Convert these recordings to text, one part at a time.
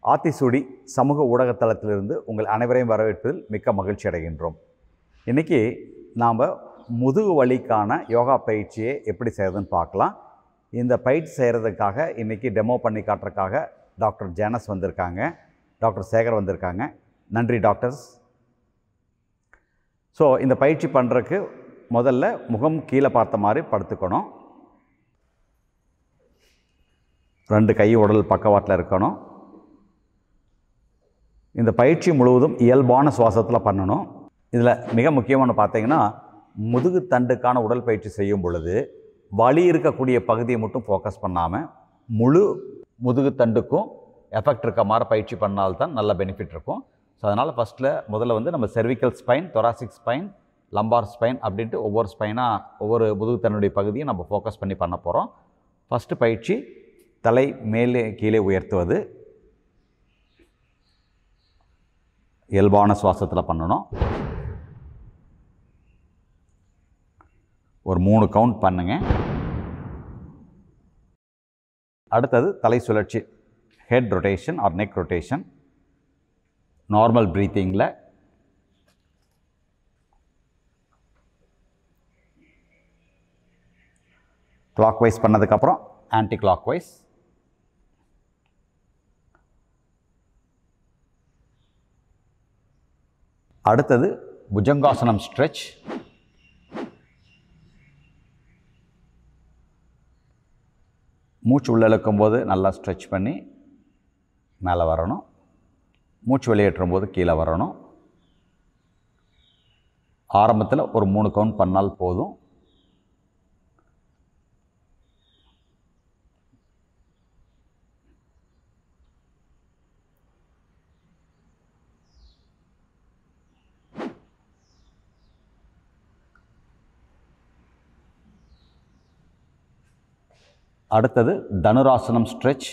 ஆத்திசூடி சமூக ஊடகத்தளத்திலிருந்து உங்கள் அனைவரையும் வரவேற்பதில் மிக்க மகிழ்ச்சி அடைகின்றோம் இன்றைக்கி நாம் முதுகு வலிக்கான யோகா பயிற்சியை எப்படி செய்கிறதுன்னு பார்க்கலாம் இந்த பயிற்சி செய்கிறதுக்காக இன்றைக்கி டெமோ பண்ணி காட்டுறதுக்காக டாக்டர் ஜேனஸ் வந்திருக்காங்க டாக்டர் சேகர் வந்திருக்காங்க நன்றி டாக்டர்ஸ் ஸோ இந்த பயிற்சி பண்ணுறதுக்கு முதல்ல முகம் கீழே பார்த்த மாதிரி படுத்துக்கணும் ரெண்டு கை உடல் பக்கவாட்டில் இருக்கணும் இந்த பயிற்சி முழுவதும் இயல்பான சுவாசத்தில் பண்ணணும் இதில் மிக முக்கியமான பார்த்தீங்கன்னா முதுகு தண்டுக்கான உடல் பயிற்சி செய்யும் பொழுது வலி இருக்கக்கூடிய பகுதியை மட்டும் ஃபோக்கஸ் பண்ணாமல் முழு முதுகு தண்டுக்கும் எஃபெக்ட் இருக்க மாதிரி பயிற்சி பண்ணால்தான் நல்ல பெனிஃபிட் இருக்கும் ஸோ அதனால் ஃபஸ்ட்டில் முதல்ல வந்து நம்ம cervical spine thoracic spine lumbar spine அப்படின்ட்டு ஒவ்வொரு ஸ்பைனாக ஒவ்வொரு முதுகு தண்டுடைய பகுதியும் நம்ம ஃபோக்கஸ் பண்ணி பண்ண போகிறோம் ஃபஸ்ட்டு பயிற்சி தலை மேலே கீழே உயர்த்துவது இயல்பான சுவாசத்தில் பண்ணணும் ஒரு மூணு கவுண்ட் பண்ணுங்க அடுத்தது தலை சுழற்சி head rotation or neck rotation normal ப்ரீத்திங்கில் கிளாக் வைஸ் பண்ணதுக்கப்புறம் ஆன்டி கிளாக் வைஸ் அடுத்தது புஜங்காசனம் ஸ்ட்ரெச் மூச்சு உள்ள இழுக்கும் போது நல்லா ஸ்ட்ரெச் பண்ணி மேலே வரணும் மூச்சு வெளியேற்றும் போது கீழே வரணும் ஆரம்பத்தில் ஒரு மூணு கவுண்ட் பண்ணால் போதும் அடுத்தது தனுராசனம் ஸ்ட்ரெச்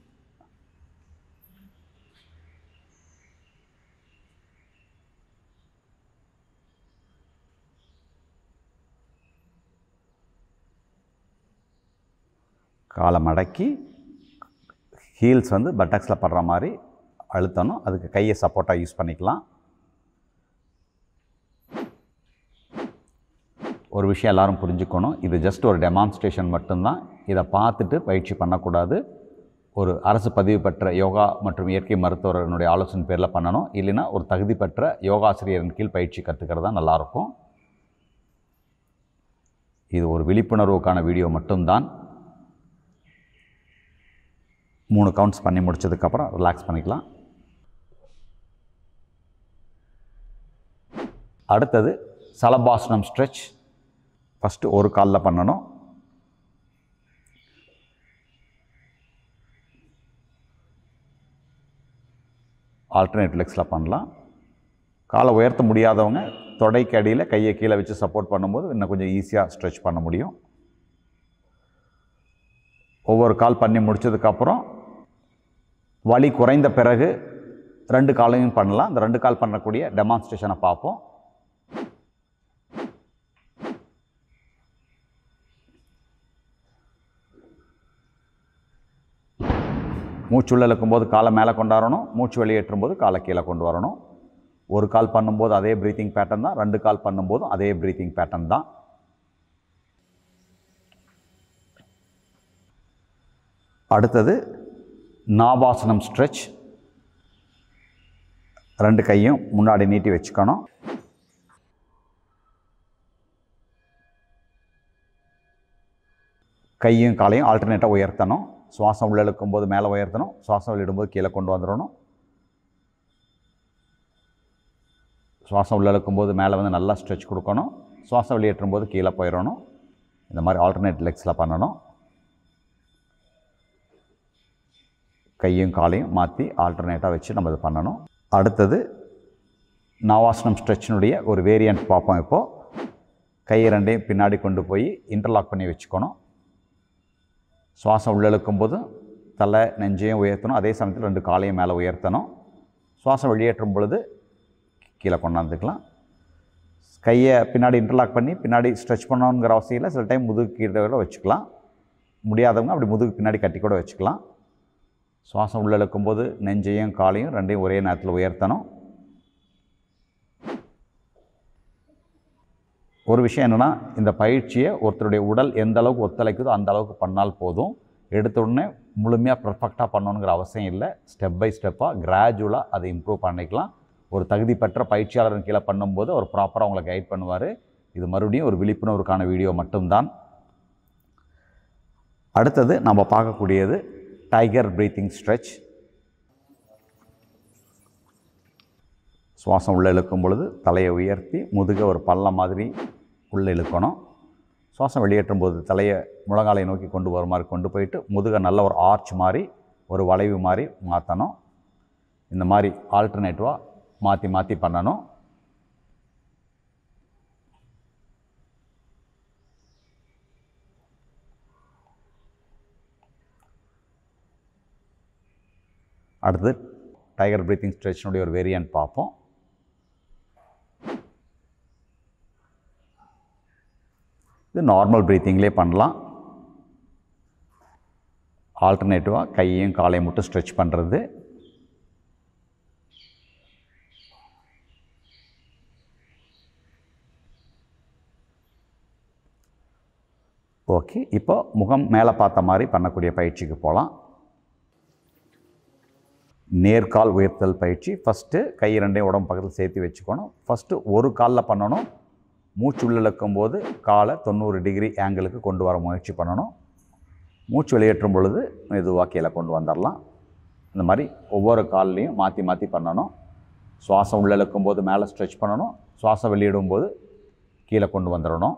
காலை மடக்கி ஹீல்ஸ் வந்து பட்டக்ஸில் படுற மாதிரி அழுத்தணும் அதுக்கு கையை சப்போர்ட்டாக யூஸ் பண்ணிக்கலாம் ஒரு விஷயம் எல்லாரும் புரிஞ்சுக்கணும் இது ஜஸ்ட் ஒரு டெமான்ஸ்ட்ரேஷன் மட்டும்தான் இதை பார்த்துட்டு பயிற்சி பண்ணக்கூடாது ஒரு அரசு பதிவு பெற்ற யோகா மற்றும் இயற்கை மருத்துவரனுடைய ஆலோசனை பேரில் பண்ணணும் இல்லைன்னா ஒரு தகுதி பெற்ற யோகாசிரியரின் கீழ் பயிற்சி கற்றுக்கிறது தான் நல்லாயிருக்கும் இது ஒரு விழிப்புணர்வுக்கான வீடியோ மட்டும்தான் மூணு கவுண்ட்ஸ் பண்ணி முடிச்சதுக்கப்புறம் ரிலாக்ஸ் பண்ணிக்கலாம் அடுத்தது சலபாசனம் ஸ்ட்ரெச் ஃபஸ்ட்டு ஒரு காலில் பண்ணணும் ஆல்டர்னேட் லெக்ஸில் பண்ணலாம் காலை உயர்த்த முடியாதவங்க தொடைக்கு அடியில் கையை கீழே வச்சு சப்போர்ட் பண்ணும்போது இன்னும் கொஞ்சம் ஈஸியாக ஸ்ட்ரெச் பண்ண முடியும் ஒவ்வொரு கால் பண்ணி முடிச்சதுக்கப்புறம் வலி குறைந்த பிறகு ரெண்டு காலையும் பண்ணலாம் இந்த ரெண்டு கால் பண்ணக்கூடிய டெமான்ஸ்ட்ரேஷனை பார்ப்போம் மூச்சு உள்ள இழுக்கும்போது காலை மேலே கொண்டாடணும் மூச்சு வெளியேற்றும் போது காலை கீழே கொண்டு வரணும் ஒரு கால் பண்ணும்போது அதே ப்ரீத்திங் பேட்டர்ன் தான் ரெண்டு கால் பண்ணும்போதும் அதே ப்ரீத்திங் பேட்டர்ன் தான் அடுத்தது நாபாசனம் ஸ்ட்ரெச் ரெண்டு கையும் முன்னாடி நீட்டி வச்சுக்கணும் கையும் காலையும் ஆல்டர்னேட்டாக உயர்த்தணும் சுவாசம் உள்ள இழுக்கும்போது மேலே உயர்த்தணும் சுவாசம் வெளியிடும்போது கீழே கொண்டு வந்துடணும் சுவாசம் உள்ள இழுக்கும்போது மேலே வந்து நல்லா ஸ்ட்ரெச் கொடுக்கணும் சுவாசம் வெளியேற்றும் போது கீழே போயிடணும் இந்த மாதிரி ஆல்டர்னேட் லெக்ஸில் பண்ணணும் கையும் காலையும் மாற்றி ஆல்டர்னேட்டாக வச்சு நம்ம இது பண்ணணும் அடுத்தது நவாசனம் ஸ்ட்ரெச்சினுடைய ஒரு வேரியண்ட் பார்ப்போம் இப்போது கையை ரெண்டையும் பின்னாடி கொண்டு போய் இன்டர்லாக் பண்ணி வச்சுக்கணும் சுவாசம் உள்ள இழுக்கும்போது தலை நெஞ்சையும் உயர்த்தணும் அதே சமயத்தில் ரெண்டு காலையும் மேலே உயர்த்தணும் சுவாசம் வெளியேற்றும் பொழுது கீழே கொண்டாந்துக்கலாம் கையை பின்னாடி இன்டர்லாக் பண்ணி பின்னாடி ஸ்ட்ரெச் பண்ணணுங்கிற அவசியம் இல்லை சில டைம் முதுகு கீழே கூட வச்சுக்கலாம் முடியாதவங்க அப்படி முதுகு பின்னாடி கட்டி கூட வச்சுக்கலாம் சுவாசம் உள்ள இழுக்கும்போது நெஞ்சையும் காலையும் ரெண்டையும் ஒரே நேரத்தில் உயர்த்தணும் ஒரு விஷயம் என்னென்னா இந்த பயிற்சியை ஒருத்தருடைய உடல் எந்த அளவுக்கு ஒத்துழைக்குதோ அந்த அளவுக்கு பண்ணால் போதும் எடுத்த உடனே முழுமையாக பர்ஃபெக்டாக பண்ணணுங்கிற அவசியம் இல்லை ஸ்டெப் பை ஸ்டெப்பாக கிராஜுவலாக அதை இம்ப்ரூவ் பண்ணிக்கலாம் ஒரு தகுதி பெற்ற பயிற்சியாளரின் கீழே பண்ணும்போது அவர் ப்ராப்பராக உங்களை கைட் பண்ணுவார் இது மறுபடியும் ஒரு விழிப்புணர்வுக்கான வீடியோ மட்டும்தான் அடுத்தது நம்ம பார்க்கக்கூடியது டைகர் ப்ரீத்திங் ஸ்ட்ரெச் சுவாசம் உள்ளே இழுக்கும் பொழுது தலையை உயர்த்தி முதுகை ஒரு பள்ளம் மாதிரி உள்ளே இழுக்கணும் சுவாசம் வெளியேற்றும் போது தலையை முழங்காலை நோக்கி கொண்டு வர மாதிரி கொண்டு போயிட்டு முதுகை நல்ல ஒரு ஆர்ச் மாதிரி ஒரு வளைவு மாதிரி மாற்றணும் இந்த மாதிரி ஆல்டர்னேட்டிவாக மாற்றி மாற்றி பண்ணணும் அடுத்தது டைகர் ப்ரீத்திங் ஸ்ட்ரெச்சினுடைய ஒரு வேரியன்ட் பார்ப்போம் இது நார்மல் ப்ரீத்திங்லேயே பண்ணலாம் ஆல்டர்னேட்டிவாக கையையும் காலையும் மட்டும் ஸ்ட்ரெச் பண்ணுறது ஓகே இப்போ முகம் மேலே பார்த்த மாதிரி பண்ணக்கூடிய பயிற்சிக்கு போகலாம் நேர்கால் உயர்த்தல் பயிற்சி ஃபஸ்ட்டு கை ரெண்டையும் உடம்பு பக்கத்தில் சேர்த்து வச்சுக்கணும் ஃபஸ்ட்டு ஒரு காலில் பண்ணணும் மூச்சு உள்ள இழுக்கும் போது காலை தொண்ணூறு டிகிரி ஆங்கிளுக்கு கொண்டு வர முயற்சி பண்ணணும் மூச்சு வெளியேற்றும் பொழுது மெதுவாக கீழே கொண்டு வந்துடலாம் இந்த மாதிரி ஒவ்வொரு கால்லையும் மாற்றி மாற்றி பண்ணணும் சுவாசம் உள்ள இழுக்கும் போது மேலே ஸ்ட்ரெச் பண்ணணும் சுவாசம் வெளியிடும் போது கீழே கொண்டு வந்துடணும்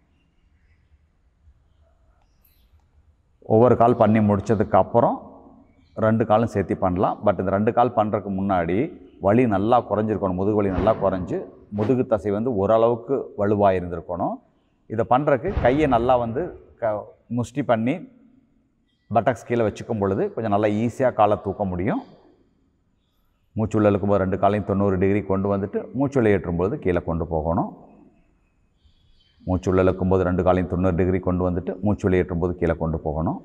ஒவ்வொரு கால் பண்ணி முடித்ததுக்கு அப்புறம் ரெண்டு காலும் சேர்த்து பண்ணலாம் பட் இந்த ரெண்டு கால் பண்ணுறதுக்கு முன்னாடி வலி நல்லா குறைஞ்சிருக்கணும் முதுகு வலி நல்லா குறைஞ்சு முதுகு தசை வந்து ஓரளவுக்கு வலுவாக இருந்திருக்கணும் இதை பண்ணுறதுக்கு கையை நல்லா வந்து க முஷ்டி பண்ணி பட்டக்ஸ் கீழே வச்சுக்கும் பொழுது கொஞ்சம் நல்லா ஈஸியாக காலை தூக்க முடியும் மூச்சு உள்ள இழுக்கும்போது ரெண்டு காலையும் தொண்ணூறு டிகிரி கொண்டு வந்துட்டு மூச்சு வெளியேற்றும் பொழுது கீழே கொண்டு போகணும் மூச்சு உள்ள இழுக்கும்போது ரெண்டு காலையும் தொண்ணூறு டிகிரி கொண்டு வந்துட்டு மூச்சு வெளியேற்றும் போது கீழே கொண்டு போகணும்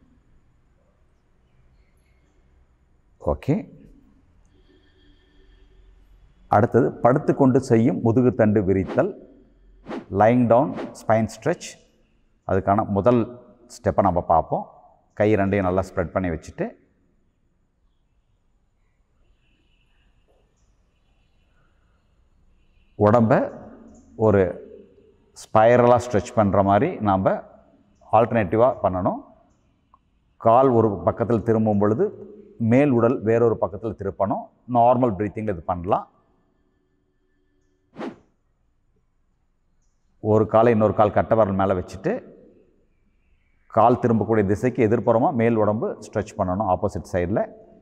ஓகே அடுத்தது படுத்துக்கொண்டு செய்யும் முதுகுத்தண்டு விரித்தல் லைங் டவுன் ஸ்பைன் ஸ்ட்ரெச் அதுக்கான முதல் ஸ்டெப்பை நம்ம பார்ப்போம் கை ரெண்டையும் நல்லா ஸ்ப்ரெட் பண்ணி வச்சுட்டு உடம்பை ஒரு ஸ்பைரலாக ஸ்ட்ரெச் பண்ணுற மாதிரி நாம் ஆல்டர்னேட்டிவாக பண்ணணும் கால் ஒரு பக்கத்தில் திரும்பும் பொழுது மேல் உடல் வேறொரு பக்கத்தில் திருப்பணும் நார்மல் ப்ரீத்திங்கில் இது பண்ணலாம் ஒரு காலை இன்னொரு கால் கட்டை விரல் மேலே வச்சுட்டு கால் திரும்பக்கூடிய திசைக்கு எதிர்ப்புறமாக மேல் உடம்பு ஸ்ட்ரெச் பண்ணணும் ஆப்போசிட் சைடில்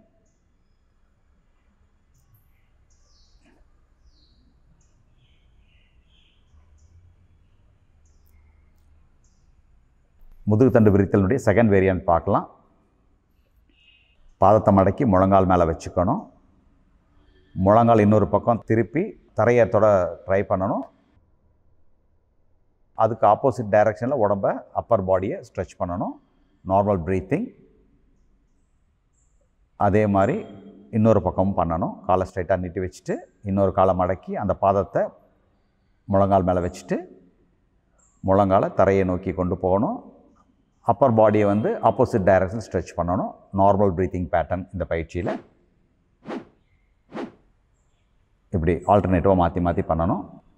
முதுகுத்தண்டு விரித்தலுடைய செகண்ட் வேரியன்ட் பார்க்கலாம் பாதத்தை மடக்கி முழங்கால் மேலே வச்சுக்கணும் முழங்கால் இன்னொரு பக்கம் திருப்பி தரையை தொட ட்ரை பண்ணணும் அதுக்கு ஆப்போசிட் டைரெக்ஷனில் உடம்ப அப்பர் பாடியை ஸ்ட்ரெச் பண்ணணும் நார்மல் ப்ரீத்திங் அதே மாதிரி இன்னொரு பக்கமும் பண்ணணும் காலை ஸ்ட்ரைட்டாக நீட்டி வச்சுட்டு இன்னொரு காலை மடக்கி அந்த பாதத்தை முழங்கால் மேலே வச்சுட்டு முழங்காலை தரையை நோக்கி கொண்டு போகணும் அப்பர் பாடியை வந்து ஆப்போசிட் டைரக்ஷன் ஸ்ட்ரெச் பண்ணணும் நார்மல் ப்ரீத்திங் பேட்டர்ன் இந்த பயிற்சியில் இப்படி ஆல்டர்னேட்டிவாக மாற்றி மாற்றி பண்ணணும்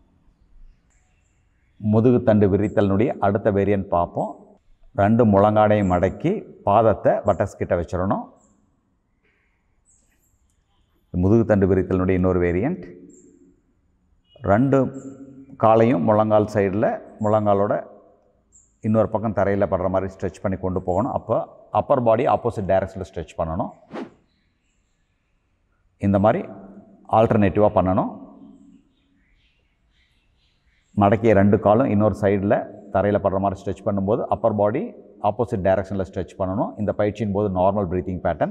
முதுகுத்தண்டு விரித்தலினுடைய அடுத்த வேரியன்ட் பார்ப்போம் ரெண்டு முழங்காடையும் மடக்கி பாதத்தை பட்டஸ் கிட்ட வச்சிடணும் முதுகுத்தண்டு விரித்தலினுடைய இன்னொரு வேரியன்ட் ரெண்டு காலையும் முழங்கால் சைடில் முழங்காலோட இன்னொரு பக்கம் தரையில் படுற மாதிரி ஸ்ட்ரெச் பண்ணி கொண்டு போகணும் அப்போ அப்பர் பாடி ஆப்போசிட் டைரக்ஷனில் ஸ்ட்ரெச் பண்ணணும் இந்த மாதிரி ஆல்டர்னேட்டிவாக பண்ணணும் மடக்கிய ரெண்டு காலும் இன்னொரு சைடில் தரையில் படுற மாதிரி ஸ்ட்ரெச் பண்ணும்போது அப்பர் பாடி ஆப்போசிட் டைரக்ஷனில் ஸ்ட்ரெச் பண்ணணும் இந்த பயிற்சியின் போது நார்மல் ப்ரீத்திங் பேட்டர்ன்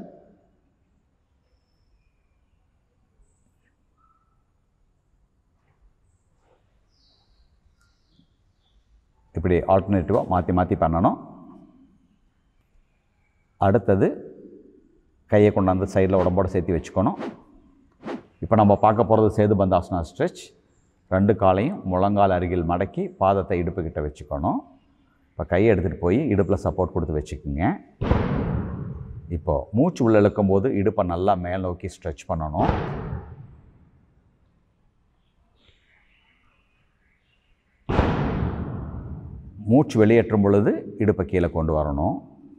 இப்படி ஆல்டர்னேட்டிவாக மாற்றி மாற்றி பண்ணணும் அடுத்தது கையை கொண்டாந்து சைடில் உடம்போட சேர்த்து வச்சுக்கணும் இப்போ நம்ம பார்க்க போகிறது சேது பந்தாசனா ஸ்ட்ரெச் ரெண்டு காலையும் முழங்கால் அருகில் மடக்கி பாதத்தை இடுப்புக்கிட்ட வச்சுக்கணும் இப்போ கையை எடுத்துகிட்டு போய் இடுப்பில் சப்போர்ட் கொடுத்து வச்சுக்கோங்க இப்போது மூச்சு உள்ள இழுக்கும் போது இடுப்பை நல்லா மேல் நோக்கி ஸ்ட்ரெச் பண்ணணும் மூச்சு வெளியேற்றும் பொழுது இடுப்பை கீழே கொண்டு வரணும்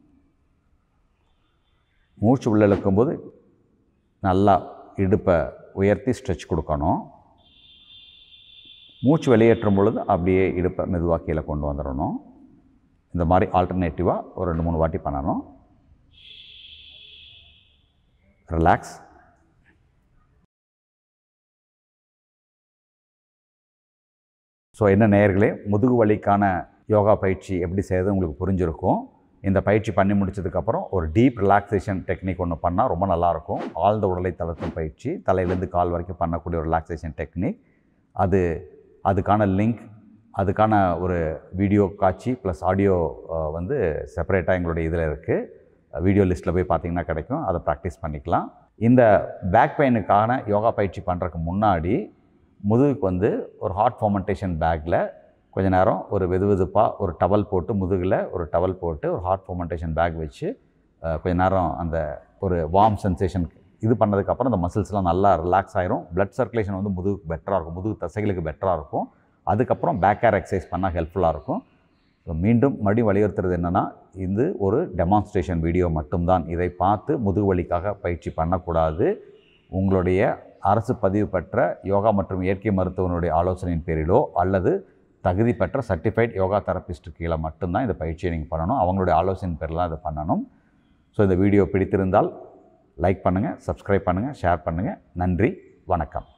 மூச்சு உள்ள இழுக்கும்போது நல்லா இடுப்பை உயர்த்தி ஸ்ட்ரெச் கொடுக்கணும் மூச்சு வெளியேற்றும் பொழுது அப்படியே இடுப்பை மெதுவாக கீழே கொண்டு வந்துடணும் இந்த மாதிரி ஆல்டர்னேட்டிவாக ஒரு ரெண்டு மூணு வாட்டி பண்ணணும் ரிலாக்ஸ் ஸோ என்ன நேயர்களே முதுகு வலிக்கான யோகா பயிற்சி எப்படி செய்யறது உங்களுக்கு புரிஞ்சிருக்கும் இந்த பயிற்சி பண்ணி முடிச்சதுக்கப்புறம் ஒரு டீப் ரிலாக்ஸேஷன் டெக்னிக் ஒன்று பண்ணால் ரொம்ப நல்லாயிருக்கும் ஆழ்ந்த உடலை தளர்த்தும் பயிற்சி தலையிலேருந்து கால் வரைக்கும் பண்ணக்கூடிய ஒரு ரிலாக்ஸேஷன் டெக்னிக் அது அதுக்கான லிங்க் அதுக்கான ஒரு வீடியோ காட்சி ப்ளஸ் ஆடியோ வந்து செப்பரேட்டாக எங்களுடைய இதில் இருக்குது வீடியோ லிஸ்ட்டில் போய் பார்த்தீங்கன்னா கிடைக்கும் அதை ப்ராக்டிஸ் பண்ணிக்கலாம் இந்த பேக் பெயினுக்கான யோகா பயிற்சி பண்ணுறதுக்கு முன்னாடி முதுகுக்கு வந்து ஒரு ஹாட் ஃபோமெண்டேஷன் பேக்கில் கொஞ்ச நேரம் ஒரு வெது வெதுப்பாக ஒரு டவல் போட்டு முதுகில் ஒரு டவல் போட்டு ஒரு ஹாட் ஃபோமெண்டேஷன் பேக் வச்சு அஹ், கொஞ்ச நேரம் அந்த ஒரு வார்ம் சென்சேஷன் இது பண்ணதுக்கப்புறம் அந்த மசில்ஸ்லாம் நல்லா ரிலாக்ஸ் ஆயிரும் பிளட் சர்க்குலேஷன் வந்து முதுகுக்கு பெட்டராக இருக்கும் முதுகு தசைகளுக்கு பெட்டராக இருக்கும் அதுக்கப்புறம் பேக் ஏர் எக்ஸசைஸ் பண்ணால் ஹெல்ப்ஃபுல்லாக இருக்கும் ஸோ மீண்டும் மறுபடியும் வலியுறுத்துறது என்னென்னா இது ஒரு டெமான்ஸ்ட்ரேஷன் வீடியோ மட்டும்தான் இதை பார்த்து முதுகு வலிக்காக பயிற்சி பண்ணக்கூடாது உங்களுடைய அரசு பதிவு பெற்ற யோகா மற்றும் இயற்கை மருத்துவனுடைய ஆலோசனையின் பேரிலோ அல்லது தகுதி பெற்ற சர்டிஃபைட் யோகா தெரபிஸ்ட் கீழே மட்டும்தான் இந்த பயிற்சியை நீங்கள் பண்ணணும் அவங்களுடைய ஆலோசனையின் பேரில் தான் இதை பண்ணணும் ஸோ இந்த வீடியோ பிடித்திருந்தால் லைக் பண்ணுங்கள் சப்ஸ்கிரைப் பண்ணுங்கள் ஷேர் பண்ணுங்கள் நன்றி வணக்கம்